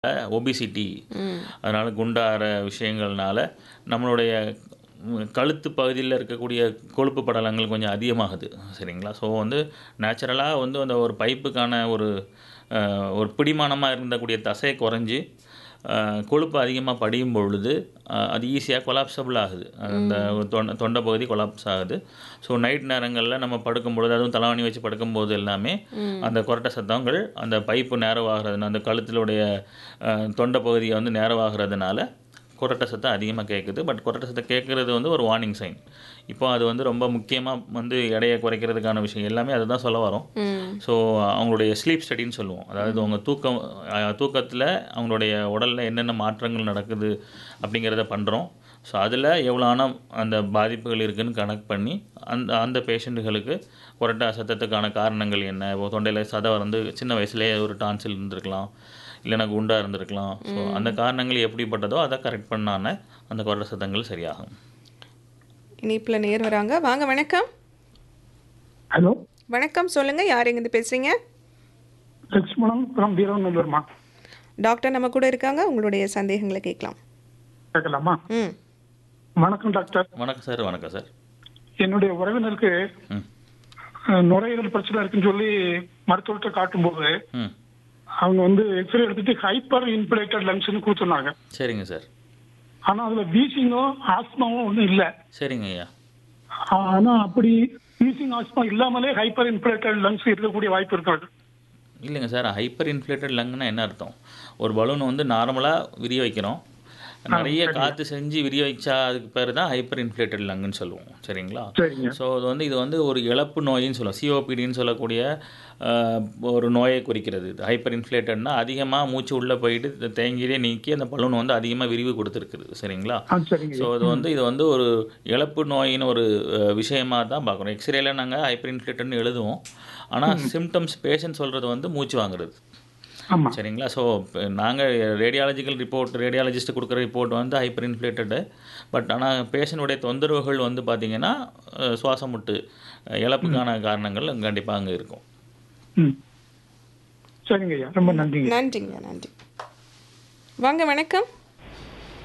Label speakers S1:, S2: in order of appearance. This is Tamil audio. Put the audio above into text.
S1: ஒபிசிட்டி
S2: ம்
S1: அதனால் குண்டாகிற விஷயங்கள்னால நம்மளுடைய ம், கழுத்து பகுதியில் இருக்கக்கூடிய கொழுப்பு படலங்கள் கொஞ்சம் அதிகமாகுது சரிங்களா ஸோ வந்து நேச்சுரலாக வந்து அந்த ஒரு பைப்புக்கான ஒரு அஹ், ஒரு பிடிமானமாக இருந்தக்கூடிய தசை குறைஞ்சி அஹ், கொழுப்பு அதிகமாக படியும் பொழுது அஹ், அது ஈஸியாக கொலாப்சபிள் ஆகுது அந்த தொண்டை தொண்டை பகுதி கொலாப்ஸ் ஆகுது ஸோ நைட் நேரங்களில் நம்ம படுக்கும் பொழுது அதுவும் தலைவாணி வச்சு படுக்கும்போது எல்லாமே அந்த கொரட்டை சத்தங்கள் அந்த பைப்பு நேரவாகிறதுனால அந்த கழுத்திலுடைய அஹ், தொண்டை பகுதியை வந்து நேரவாகிறதுனால கொரட்டை சத்தம் அதிகமாக கேட்குது பட் கொரட்டை சத்தம் கேட்குறது வந்து ஒரு வார்னிங் சைன் இப்போ அது வந்து ரொம்ப முக்கியமாக வந்து எடையை குறைக்கிறதுக்கான விஷயம் எல்லாமே அதை தான் சொல்ல வரோம்
S2: ம்
S1: ஸோ அவங்களுடைய ஸ்லீப் ஸ்டடின்னு சொல்லுவோம் அதாவது அவங்க தூக்கம் தூக்கத்தில் அவங்களுடைய உடலில் என்னென்ன மாற்றங்கள் நடக்குது அப்படிங்கிறத பண்ணுறோம் ஸோ அதில் எவ்வளோனா அந்த பாதிப்புகள் இருக்குன்னு கணக்கு பண்ணி அந்த அந்த பேஷண்ட்டுகளுக்கு கொரட்டா சத்தத்துக்கான காரணங்கள் என்ன இப்போ தொண்டையில் சதை வந்து சின்ன வயசுலேயே ஒரு டான்சில் இருந்திருக்கலாம் இல்லைனா குண்டாக இருந்திருக்கலாம் ஸோ அந்த காரணங்கள் எப்படிப்பட்டதோ அதை கரெக்ட் பண்ணான அந்த கொரட்டை சத்தங்கள் சரியாகும்
S2: இனிப்பில் நேர் வராங்க வாங்க வணக்கம்
S3: ஹலோ
S2: வணக்கம் சொல்லுங்க யார் எங்கேருந்து பேசுறீங்க
S3: லட்சுமணன் ஃப்ரம் வீரநல்லூர்மா
S2: டாக்டர் நம்ம கூட இருக்காங்க உங்களுடைய சந்தேகங்களை கேட்கலாம்
S3: கேட்கலாமா
S2: ம்
S3: வணக்கம் டாக்டர்
S1: வணக்கம் சார் வணக்கம் சார்
S3: என்னுடைய உறவினருக்கு
S1: ம்
S3: அஹ், நுரையீரல் பிரச்சனை இருக்குன்னு சொல்லி மருத்துவர்கிட்ட காட்டும்போது
S1: ம்
S3: அவங்க வந்து எக்ஸ்ரே எடுத்துட்டு ஹைப்பர் இன்ஃபிலேட்டட் லங்ஸ்னு கொடுத்துருந்தாங்க
S1: சரிங்க சார்
S3: ஆனா அதுல வீசிங்கோ ஆஸ்மாவும் ஒன்றும் இல்லை
S1: சரிங்க ஐயா
S3: ஆனா அப்படி வீசிங் ஆஸ்மா இல்லாமலே ஹைப்பர் இன்ஃபிலேட்டட் லங்ஸ் இருக்கக்கூடிய வாய்ப்பு இருக்காது
S1: இல்லைங்க சார் ஹைப்பர் இன்ஃப்ளேட்டட் லங்னா என்ன அர்த்தம் ஒரு பலூன் வந்து நார்மலாக விரிய வைக்கிறோம் நிறைய காற்று செஞ்சு விரிய வச்சா அதுக்கு பேர் தான் ஹைப்பர் இன்ஃப்ளேட்டட் லங்குன்னு சொல்லுவோம் சரிங்களா
S3: சரிங்க
S1: ஸோ இது வந்து இது வந்து ஒரு இழப்பு நோயின்னு சொல்லுவோம் சிஓபிடின்னு சொல்லக்கூடிய ஆஹ், ஒரு நோயை குறிக்கிறது ஹைப்பர் இன்ஃப்ளேட்டட்னா அதிகமாக மூச்சு உள்ளே போயிட்டு தேங்கியே நீக்கி அந்த பலூன் வந்து அதிகமாக விரிவு கொடுத்துருக்குது சரிங்களா
S3: ஆ சரிங்க
S1: ஸோ இது வந்து இது வந்து ஒரு இழப்பு நோயின் ஒரு அஹ், விஷயமா தான் பார்க்குறோம் எக்ஸ்ரேல நாங்கள் ஹைப்பர் இன்ஃப்ளேட்டட்னு எழுதுவோம் ஆனால் சிம்டம்ஸ் பேஷண்ட் சொல்கிறது வந்து மூச்சு வாங்குறது
S3: ஆமா
S1: சரிங்களா ஸோ நாங்கள் ரேடியாலஜிக்கல் ரிப்போர்ட் ரேடியாலஜிஸ்ட் கொடுக்குற ரிப்போர்ட் வந்து ஹைப்பர் இன்ஃப்ளேட்டடு பட் ஆனால் பேஷண்ட்டுடைய தொந்தரவுகள் வந்து பார்த்திங்கன்னா அஹ், சுவாசமுட்டு அஹ், இழப்புக்கான காரணங்கள் கண்டிப்பாக அங்கே இருக்கும்
S3: ம் சரிங்க ஐயா ரொம்ப நன்றிங்க
S2: நன்றிங்க நன்றி வாங்க வணக்கம்